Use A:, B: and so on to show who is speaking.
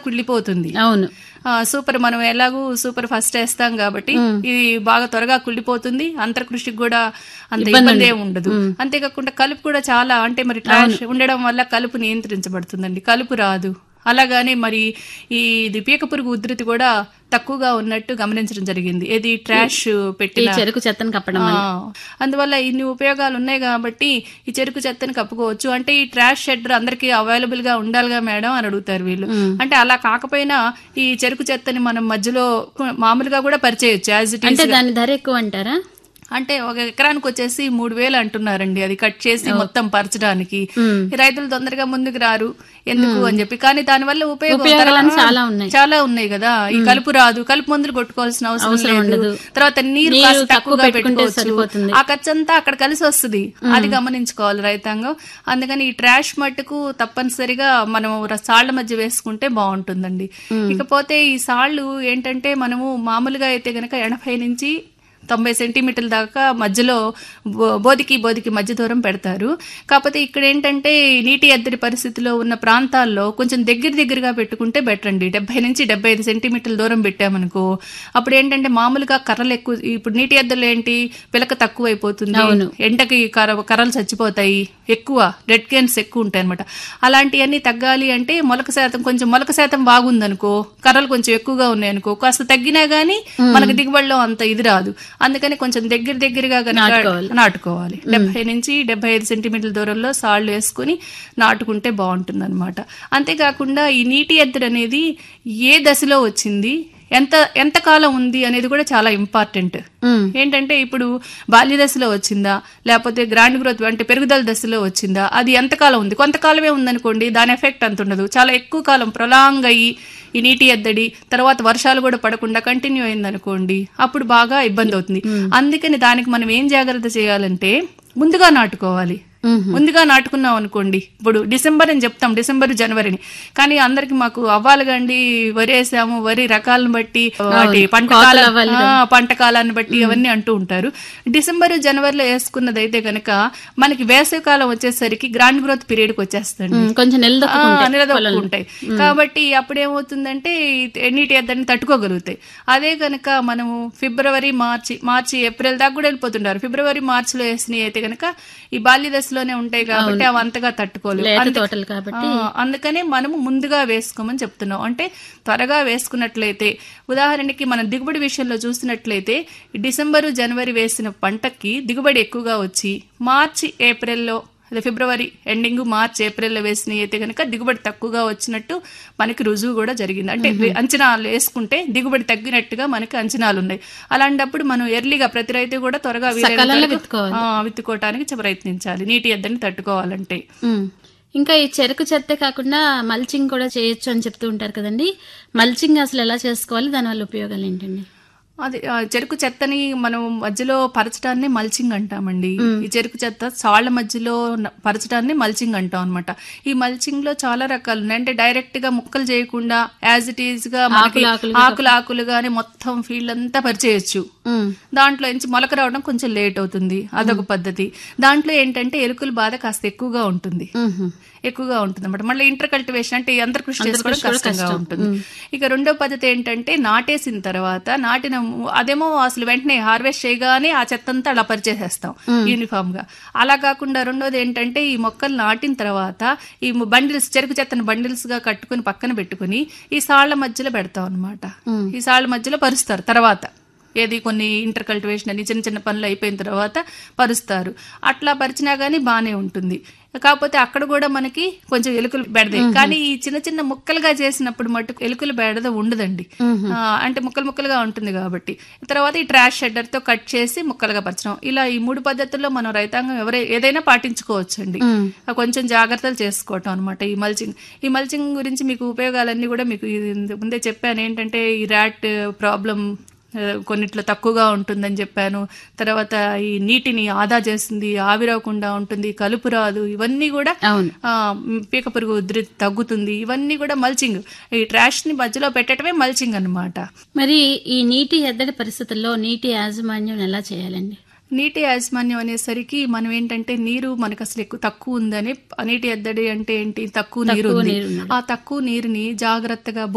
A: కుళ్ళిపోతుంది
B: అవును
A: ఆ, సూపర్ మనం ఎలాగూ సూపర్ ఫస్ట్ వేస్తాం కాబట్టి ఇది బాగా త్వరగా కుళ్ళిపోతుంది అంతర్కృషికి కూడా అంత ఇబ్బంది ఏమి ఉండదు అంతేకాకుండా కలుపు కూడా చాలా అంటే మరి ట్రాష్ ఉండడం వల్ల కలుపు నియంత్రించబడుతుందండి కలుపు రాదు అలాగానే మరి ఈ ఇది పీక పురుగు ఉధృతి కూడా తక్కువగా ఉన్నట్టు గమనించడం జరిగింది ఏది ట్రాష్
B: ఈ
A: పెట్టిన
B: చెరుకు చెత్తను కప్పడం
A: ఆ, అందువల్ల ఇన్ని ఉపయోగాలు ఉన్నాయి కాబట్టి ఈ చెరుకు చెత్తని కప్పుకోవచ్చు అంటే ఈ ట్రాష్ షెడ్డర్ అందరికీ అవైలబుల్ గా ఉండాలిగా మేడం అని అడుగుతారు వీళ్ళు అంటే అలా కాకపోయినా ఈ చెరుకు చెత్తని మనం మధ్యలో మామూలుగా కూడా పరిచేయచ్చు యాజ్ ఇట్
B: అంటే దాని ధర ఎక్కువ అంటారా
A: అంటే ఒక ఎకరానికి వచ్చేసి మూడు వేలు అంటున్నారండి అది కట్ చేసి మొత్తం పరచడానికి ఈ రైతులు తొందరగా ముందుకు రారు ఎందుకు అని చెప్పి కానీ దాని వల్ల ఉపయోగం
B: ఉపయోగాలు
A: తర్వాత-
B: చాలా ఉన్నాయి.
A: చాలా ఉన్నాయి కదా ఈ కలుపు రాదు కలుపు మందులు కొట్టుకోవాల్సిన అవసరం లేదు తర్వాత నీరు
B: నీరు
A: కాస్త
B: తక్కువ
A: తక్కువగా
B: పెట్టుకుంటే
A: పెట్టుకోవచ్చు
B: సరిపోతుంది.
A: ఆ ఖర్చు అంతా అక్కడ కలిసి వస్తుంది అది గమనించుకోవాలి రైతాంగం అందుకని ఈ ట్రాష్ మట్టుకు తప్పనిసరిగా మనం ర- సాళ్ల మధ్య వేసుకుంటే బాగుంటుందండి ఇకపోతే ఈ సాళ్ళు ఏంటంటే మనము మామూలుగా అయితే గనక ఎనభై నుంచి తొంభై సెంటీమీటర్ల దాకా మధ్యలో బో- బోధికి బోధికి మధ్య దూరం పెడతారు కాకపోతే ఇక్కడ ఏంటంటే ఈ నీటి ఎద్దడి పరిస్థితిలో ఉన్న ప్రాంతాల్లో కొంచెం దగ్గర దగ్గరగా పెట్టుకుంటే బెటర్ అండి డెబ్బై నుంచి డెబ్బై ఐదు సెంటీమీటర్ల దూరం పెట్టామనుకో అప్పుడు ఏంటంటే మామూలుగా కర్రలు ఎక్కువ ఇప్పుడు నీటి ఎద్దలు ఏంటి పిలక తక్కువ అయిపోతుంది ఎండకి కర్ర కర్రలు చచ్చిపోతాయి ఎక్కువ డెడ్ కేన్స్ ఎక్కువ ఉంటాయి అనమాట అలాంటివన్నీ తగ్గాలి అంటే మొలక శాతం కొంచెం మొలక శాతం బాగుందనుకో కర్రలు కొంచెం ఎక్కువగా ఉన్నాయనుకో కాస్త తగ్గినా గానీ మనకు దిగుబడిలో అంత ఇది రాదు అందుకని కొంచెం దగ్గర దగ్గరగా గనక నాటుకోవాలి డెబ్బై నుంచి డెబ్బై ఐదు సెంటీమీటర్ల దూరంలో సాళ్లు వేసుకుని నాటుకుంటే బాగుంటుంది అనమాట అంతేకాకుండా ఈ నీటి ఎద్దడు అనేది ఏ దశలో వచ్చింది ఎంత ఎంత కాలం ఉంది అనేది కూడా చాలా ఇంపార్టెంట్
B: ఉమ్.
A: ఏంటంటే ఇప్పుడు బాల్య దశలో వచ్చిందా లేకపోతే గ్రాండ్ గ్రోత్ అంటే పెరుగుదల దశలో వచ్చిందా అది ఎంతకాలం ఉంది కొంతకాలమే ఉందనుకోండి దాని ఎఫెక్ట్ అంత ఉండదు చాలా ఎక్కువ కాలం ప్రొలాంగ్ అయ్యి ఈ నీటి ఎద్దడి తర్వాత వర్షాలు కూడా పడకుండా కంటిన్యూ అయిందనుకోండి అప్పుడు బాగా ఇబ్బంది అవుతుంది అందుకని దానికి మనం ఏం జాగ్రత్త చేయాలంటే ముందుగా నాటుకోవాలి ముందుగా నాటుకున్నాం అనుకోండి ఇప్పుడు డిసెంబర్ అని చెప్తాం డిసెంబర్ జనవరిని కానీ అందరికి మాకు అవ్వాలిగండి వరి వేసాము వరి రకాలను బట్టి వాటి పంట కాలం ఆ, పంట కాలాన్ని బట్టి అవన్నీ అంటూ ఉంటారు డిసెంబర్ జనవరిలో వేసుకున్నది అయితే గనక మనకి వేసవి కాలం వచ్చేసరికి గ్రాండ్ గ్రోత్ పీరియడ్ కి వచ్చేస్తుంది
B: ఉమ్, కొంచెం నిలదొక్కుంటాయి
A: నిలదొక్కుంటాయి కాబట్టి అప్పుడు ఏమవుతుందంటే ఈ నీటి ఎద్దడిని తట్టుకోగలుగుతాయి అదే కనుక మనము ఫిబ్రవరి మార్చి మార్చి ఏప్రిల్ దాకా కూడా వెళ్ళిపోతుంటారు ఫిబ్రవరి మార్చిలో వేసినవి అయితే కనుక ఈ బాల్య దశలోనే ఉంటాయి కాబట్టి అవి అంతగా తట్టుకోలేవు
B: లేత
A: అందు-
B: తోటలు కాబట్టి
A: ఆ, అందుకనే మనము ముందుగా వేసుకోమని చెప్తున్నాం అంటే త్వరగా వేసుకున్నట్లయితే ఉదాహరణకి మనం దిగుబడి విషయంలో చూసినట్లయితే డిసెంబరు జనవరి వేసిన పంటకి దిగుబడి ఎక్కువగా వచ్చి మార్చి ఏప్రిల్లో అదే ఫిబ్రవరి ఎండింగ్ మార్చ్ ఏప్రిల్లో వేసిన అయితే కనుక దిగుబడి తక్కువగా వచ్చినట్టు మనకి రుజువు కూడా జరిగింది అంటే అంచనాలు వేసుకుంటే దిగుబడి తగ్గినట్టుగా మనకి అంచనాలు ఉన్నాయి అలాంటప్పుడు మనం ఎర్లీగా ప్రతి రైతు కూడా త్వరగా వీలైనంత
B: సకాలంలో
A: వరకు,
B: విత్తుకోవాలి.
A: ఆ, విత్తుకోవటానికి ప్రయత్నించాలి నీటి ఎద్దని తట్టుకోవాలంటే
B: ఉమ్. ఇంకా ఈ చెరుకు చెత్త కాకుండా మల్చింగ్ కూడా చేయొచ్చు అని చెప్తూ ఉంటారు కదండి మల్చింగ్ అసలు ఎలా చేసుకోవాలి దానివల్ల ఉపయోగాలు ఏంటండి
A: అది ఆ, చెరుకు చెత్తని మనం మధ్యలో పరచడాన్ని మల్చింగ్ అంటామండి ఈ చెరుకు చెత్త సాళ్ల మధ్యలో న- పరచడాన్ని మల్చింగ్ అంటాం అనమాట ఈ మల్చింగ్ లో చాలా రకాలు ఉన్నాయి అంటే డైరెక్ట్ గా ముక్కలు చేయకుండా యాజ్ ఇట్ ఈజ్ గా మనకి
B: ఆకులు
A: ఆకులు ఆకులుగానే మొత్తం ఫీల్డ్ అంతా పరిచేయచ్చు
B: ఉమ్.
A: దాంట్లో నుంచి మొలక రావడం కొంచెం లేట్ అవుతుంది అదొక పద్ధతి దాంట్లో ఏంటంటే ఎలుకల బాధ కాస్త ఎక్కువగా ఉంటుంది
B: ఉహు.
A: ఎక్కువగా ఉంటుంది అనమాట మళ్ళీ ఇంటర్ కల్టివేషన్ అంటే ఈ అంతర్ కృషి చేసుకోవడం కష్టంగా ఉంటుంది ఇక రెండో పద్ధతి ఏంటంటే నాటేసిన తర్వాత నాటిన ము- అదేమో అసలు వెంటనే హార్వెస్ట్ చేయగానే ఆ చెత్త అంతా అలా పరిచేసేస్తాం యూనిఫామ్ గా అలా కాకుండా రెండోది ఏంటంటే ఈ మొక్కలు నాటిన తర్వాత ఈ బండిల్స్ చెరుకు చెత్తను బండిల్స్ గా కట్టుకుని పక్కన పెట్టుకుని ఈ సాళ్ల మధ్యలో పెడతాం అనమాట ఈ సాళ్ల మధ్యలో పరుస్తారు తర్వాత ఏది కొన్ని ఇంటర్ కల్టివేషన్ అని చిన్న చిన్న పనులు అయిపోయిన తర్వాత పరుస్తారు అట్లా పరిచినా గానీ బానే ఉంటుంది కాకపోతే అక్కడ కూడా మనకి కొంచెం ఎలుకలు బెడదే కానీ ఈ చిన్న చిన్న ముక్కలుగా చేసినప్పుడు మటుకు ఎలుకలు బెడద ఉండదండి ఆ, అంటే ముక్కలు ముక్కలుగా ఉంటుంది కాబట్టి తర్వాత ఈ ట్రాష్ షెడ్డర్ తో కట్ చేసి ముక్కలుగా పరచడం ఇలా ఈ మూడు పద్ధతుల్లో మనం రైతాంగం ఎవరై ఏదైనా పాటించుకోవచ్చండి ఆ, కొంచెం జాగ్రత్తలు చేసుకోవటం అనమాట ఈ మల్చింగ్ ఈ మల్చింగ్ గురించి మీకు ఉపయోగాలన్నీ కూడా మీకు ఇది ముందే చెప్పాను ఏంటంటే ఈ ర్యాట్ ప్రాబ్లం ఆ, కొన్నిట్లో తక్కువగా ఉంటుందని చెప్పాను తర్వాత ఈ నీటిని ఆదా చేస్తుంది ఆవిరవకుండా ఉంటుంది కలుపు రాదు ఇవన్నీ కూడా
B: అవును
A: ఆ, మ్, పీక పురుగు ఉధృతి తగ్గుతుంది ఇవన్నీ కూడా మల్చింగ్ ఈ ట్రాష్ ని మధ్యలో పెట్టడమే మల్చింగ్ అన్నమాట
B: మరి ఈ నీటి ఎద్దడి పరిస్థితుల్లో నీటి యాజమాన్యం ఎలా చేయాలండి
A: నీటి యాజమాన్యం అనేసరికి మనం ఏంటంటే నీరు మనకు అసలు ఎక్కువ తక్కువ ఉందని నీటి ఎద్దడి అంటే ఏంటి తక్కువ నీరు ఉంది
B: నీరు
A: ఆ తక్కువ నీరుని జాగ్రత్తగా